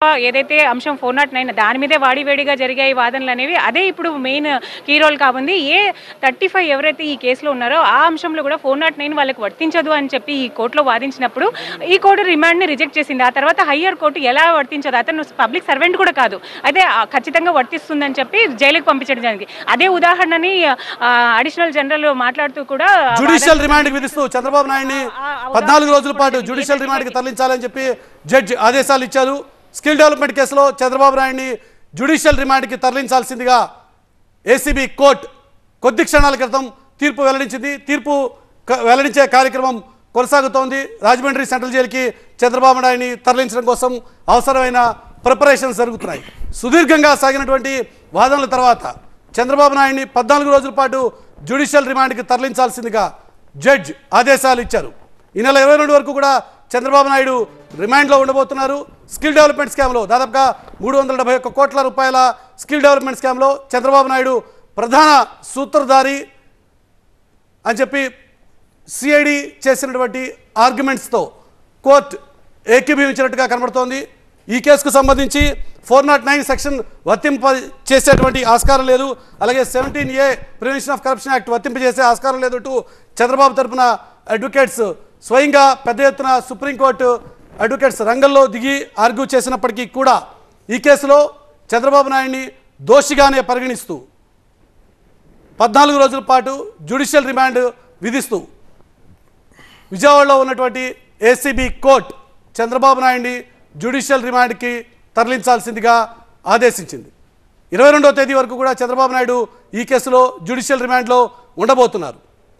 ఏదైతే అంశం four not nine దాని మీదే వాడివేడిగా జరిగాయి వాదనలు అనేవి అదే ఇప్పుడు మెయిన్ కీ రోల్ కాబోంది ఏ థర్టీ ఫైవ్ ఎవరైతే ఈ కేసులో ఉన్నారో ఆ అంశంలో కూడా ఫోర్ నాట్ నైన్ వాళ్ళకి వర్తించదు అని చెప్పి ఈ కోర్టులో వాదించినప్పుడు ఈ కోర్టు రిమాండ్ని రిజెక్ట్ చేసింది ఆ తర్వాత హయ్యర్ కోర్టు ఎలా వర్తించదు అతను పబ్లిక్ సర్వెంట్ కూడా కాదు అదే ఆ, ఖచ్చితంగా వర్తిస్తుందని చెప్పి జైలుకి పంపించడం జరిగింది అదే ఉదాహరణని అడిషనల్ జనరల్ మాట్లాడుతూ కూడా జ్యుడిషియల్ రిమాండ్ విధిస్తూ చంద్రబాబు నాయుడిని పద్నాలుగు రోజుల పాటు జ్యుడిషియల్ రిమాండ్కి తరలించాలని చెప్పి జడ్జి ఆదేశాలు ఇచ్చారు స్కిల్ డెవలప్మెంట్ కేసులో చంద్రబాబు నాయుడిని జ్యుడిషియల్ రిమాండ్కి తరలించాల్సిందిగా ఏసీబీ కోర్టు కొద్ది క్షణాల క్రితం తీర్పు వెల్లడించింది తీర్పు క- వెల్లడించే కార్యక్రమం కొనసాగుతోంది రాజమండ్రి సెంట్రల్ జైలుకి చంద్రబాబు నాయుడిని తరలించడం కోసం అవసరమైన ప్రిపరేషన్స్ జరుగుతున్నాయి సుదీర్ఘంగా సాగినటువంటి వాదనల తర్వాత చంద్రబాబు నాయుడిని పద్నాలుగు రోజుల పాటు జ్యుడిషియల్ రిమాండ్కి తరలించాల్సిందిగా జడ్జ్ ఆదేశాలు ఇచ్చారు ఈ నెల ఇరవై రెండు వరకు కూడా చంద్రబాబు నాయుడు రిమాండ్లో ఉండబోతున్నారు స్కిల్ డెవలప్మెంట్ స్కామ్లో దాదాపుగా మూడు వందల డెబ్బై ఒక్క కోట్ల రూపాయల స్కిల్ డెవలప్మెంట్ స్కామ్లో చంద్రబాబు నాయుడు ప్రధాన సూత్రధారి అని చెప్పి సిఐడి చేసినటువంటి ఆర్గ్యుమెంట్స్తో కోర్టు ఏకీభవించినట్టుగా కనబడుతోంది ఈ కేసుకు సంబంధించి ఫోర్ నాట్ నైన్ సెక్షన్ వర్తింప చేసేటువంటి ఆస్కారం లేదు అలాగే seventeen A prevention of corruption act వర్తింపజేసే ఆస్కారం లేదు అంటూ చంద్రబాబు తరపున అడ్వకేట్స్ స్వయంగా పెద్ద ఎత్తున సుప్రీంకోర్టు అడ్వకేట్స్ రంగంలో దిగి ఆర్గ్యూ చేసినప్పటికీ కూడా ఈ కేసులో చంద్రబాబు నాయుడిని దోషిగానే పరిగణిస్తూ పద్నాలుగు రోజుల పాటు జ్యుడిషియల్ రిమాండ్ విధిస్తూ విజయవాడలో ఉన్నటువంటి ఏసీబీ కోర్ట్ చంద్రబాబు నాయుడిని జ్యుడిషియల్ రిమాండ్కి తరలించాల్సిందిగా ఆదేశించింది ఇరవై రెండవ తేదీ వరకు కూడా చంద్రబాబు నాయుడు ఈ కేసులో జ్యుడిషియల్ రిమాండ్లో ఉండబోతున్నారు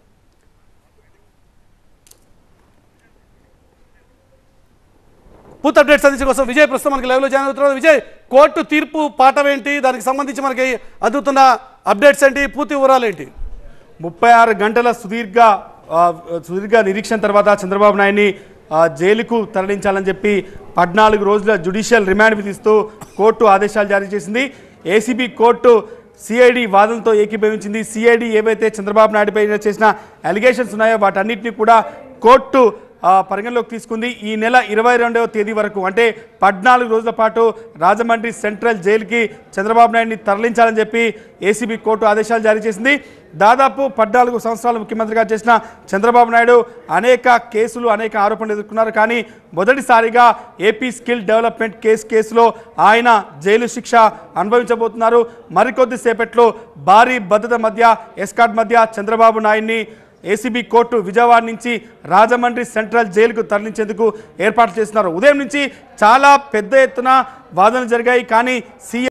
పూర్తి అప్డేట్స్ అందించడం కోసం విజయ్ ప్రస్తుతం మనకి లైవ్లో జాయిన్ అవుతున్నారు విజయ్ కోర్టు తీర్పు పాఠం ఏంటి దానికి సంబంధించి మనకి అందుతున్న అప్డేట్స్ ఏంటి పూర్తి వివరాలు ఏంటి ముప్పై ఆరు గంటల సుదీర్ఘ ఆ, సుదీర్ఘ నిరీక్షణ తర్వాత చంద్రబాబు నాయుడిని ఆ, జైలుకు తరలించాలని చెప్పి పద్నాలుగు రోజుల జ్యుడిషియల్ రిమాండ్ విధిస్తూ కోర్టు ఆదేశాలు జారీ చేసింది ఏసీబీ కోర్టు సిఐడి వాదనతో ఏకీభవించింది సిఐడి ఏవైతే చంద్రబాబు నాయుడుపై చేసిన అలిగేషన్స్ ఉన్నాయో వాటన్నిటిని కూడా కోర్టు ఆ, పరిగణలోకి తీసుకుంది ఈ నెల ఇరవై రెండవ తేదీ వరకు అంటే పద్నాలుగు రోజుల పాటు రాజమండ్రి సెంట్రల్ జైలుకి చంద్రబాబు నాయుడిని తరలించాలని చెప్పి ఏసీబీ కోర్టు ఆదేశాలు జారీ చేసింది దాదాపు పద్నాలుగు సంవత్సరాలు ముఖ్యమంత్రిగా చేసిన చంద్రబాబు నాయుడు అనేక కేసులు అనేక ఆరోపణలు ఎదుర్కొన్నారు కానీ మొదటిసారిగా ఏపీ స్కిల్ డెవలప్మెంట్ కేసు కేసులో ఆయన జైలు శిక్ష అనుభవించబోతున్నారు మరికొద్ది సేపట్లో భారీ భద్రత మధ్య ఎస్కాట్ మధ్య చంద్రబాబు నాయుడిని ఏసీబీ కోర్టు విజయవాడ నుంచి రాజమండ్రి సెంట్రల్ జైలుకు తరలించేందుకు ఏర్పాట్లు చేస్తున్నారు ఉదయం నుంచి చాలా పెద్ద ఎత్తున వాదనలు జరిగాయి కానీ సీఎం